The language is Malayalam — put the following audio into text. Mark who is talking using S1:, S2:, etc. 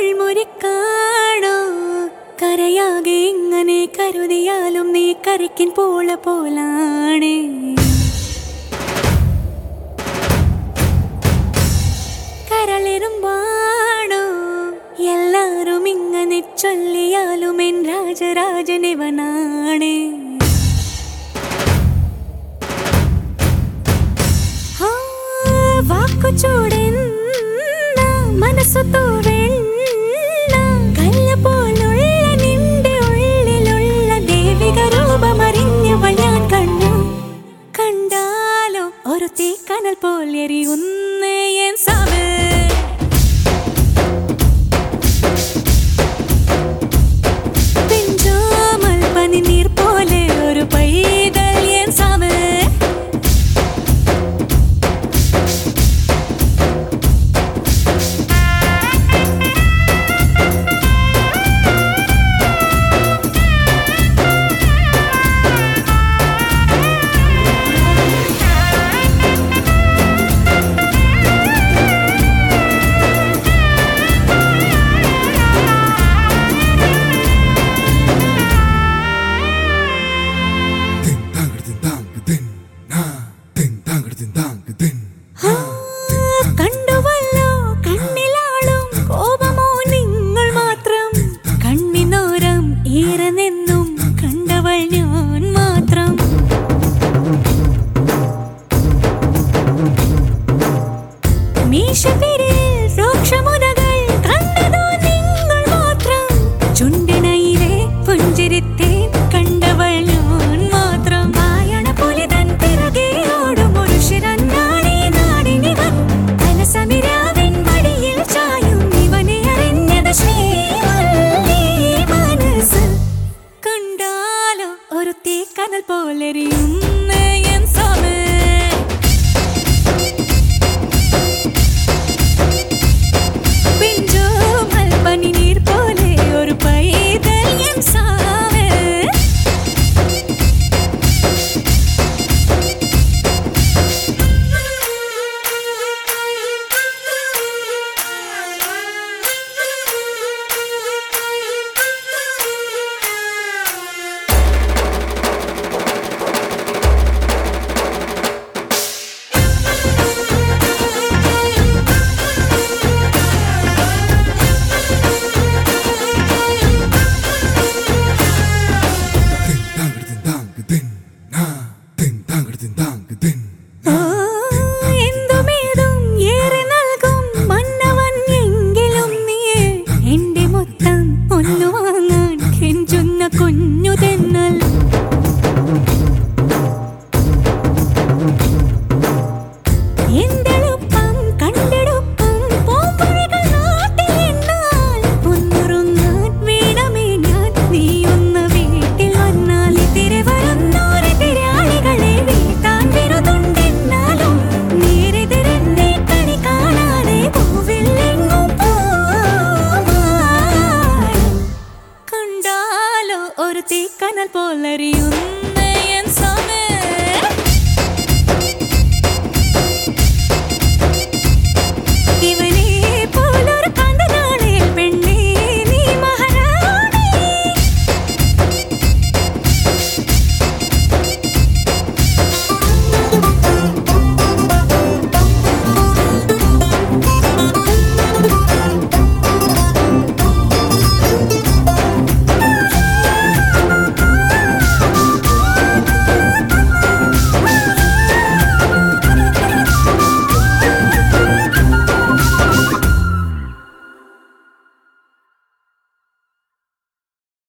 S1: മുറിക്കാണോ കരയാകെ ഇങ്ങനെ കരുതിയാലും നീ കരയ്ക്കിൻ പോള പോലാണ് കരളിരുമ്പാണോ എല്ലാരും ഇങ്ങനെ ചൊല്ലിയാലും എൻ രാജരാജനിവനാണ് ആ, വാക്കു ചൂടെന്ന മനസ്സു തൂവെണ്ണ കല്ല് പോലുള്ള നിന്റെ ഉള്ളിലുള്ള ദേവിക രൂപമറിഞ്ഞവൾ ഞാൻ കണ്ടു കണ്ടാലോ ഒരു തീക്കനൽ പോൽ എറിയുന്നേ എൻ സാവ് പിഞ്ചാമൽ പനിനീർ പോലെ ഒരു പൈതൽ എൻ സാവ്
S2: Din dang din dang din na din dang din dang din
S1: ആ, കണ്ടുവല്ലോ കണ്ണിലാളും കോപമോ നിങ്ങൾ മാത്രം കണ്ണിനോരം ഈറനെന്നും കണ്ടവൾ ഞാൻ മാത്രം മീശപ്പിരിൽ രോക്ഷമൊരു